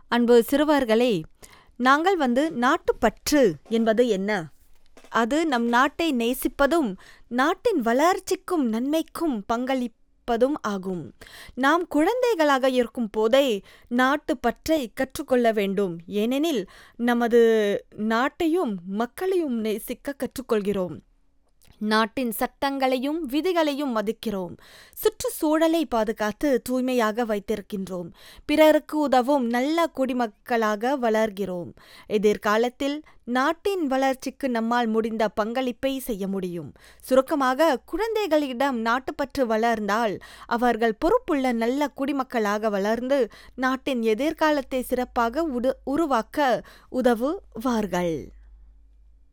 அன்பு சிறுவர்களே நாங்கள் வந்து நாட்டுப்பற்று என்பது என்ன அது நம் நாட்டை நேசிப்பதும் நாட்டின் வளர்ச்சிக்கும் நன்மைக்கும் பங்களிப்பதும் ஆகும் நாம் குழந்தைகளாக இருக்கும் போதே நாட்டுப்பற்றை கற்றுக்கொள்ள வேண்டும் ஏனெனில் நமது நாட்டையும் மக்களையும் நேசிக்க கற்றுக்கொள்கிறோம் நாட்டின் சட்டங்களையும் விதிகளையும் மதிக்கிறோம் சுற்றுச்சூழலை பாதுகாத்து தூய்மையாக வைத்திருக்கின்றோம் பிறருக்கு உதவும் நல்ல குடிமக்களாக வளர்கிறோம் எதிர்காலத்தில் நாட்டின் வளர்ச்சிக்கு நம்மால் முடிந்த பங்களிப்பை செய்ய முடியும் சுருக்கமாக குழந்தைகளிடம் நாட்டுப்பற்று வளர்ந்தால் அவர்கள் பொறுப்புள்ள நல்ல குடிமக்களாக வளர்ந்து நாட்டின் எதிர்காலத்தை சிறப்பாக உடு உருவாக்க உதவுவார்கள்